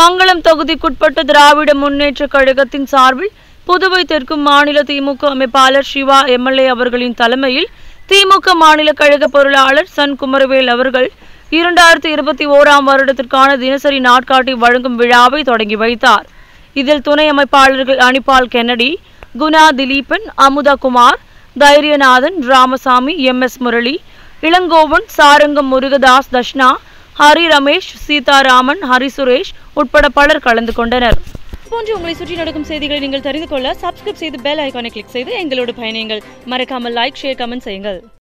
மங்களம் தொகுதிக்குட்பட்ட திராவிட முன்னேற்ற கழகத்தின் சார்பில் புதுவை தெற்கு மாநில திமுக அமைப்பாளர் சிவா எம்எல்ஏ அவர்களின் தலைமையில் திமுக மாநில கழக பொருளாளர் சன் குமரவேல் அவர்கள் இரண்டாயிரத்தி இருபத்தி ஓராம் வருடத்திற்கான தினசரி நாட்காட்டி வழங்கும் விழாவை தொடங்கி வைத்தார் இதில் துணை அமைப்பாளர்கள் Anibal Kennedy Guna Dhileepan Amudha Kumar Dhairiyanathan Ramasamy M S Murali Ilangovan Sarangam Murugadas Dashna Hari Ramesh Seetharaman Hari Suresh உட்பட பலர் கலந்து கொண்டனர் போன்று உங்களை சுற்றி நடக்கும் செய்திகளை நீங்கள் தெரிந்து கொள்ள சப்ஸ்கிரைப் செய்து பெல் ஐகானை கிளிக் செய்து எங்களோடு பயணியுங்கள் மறக்காமல் லைக் ஷேர் கமெண்ட் செய்யுங்கள்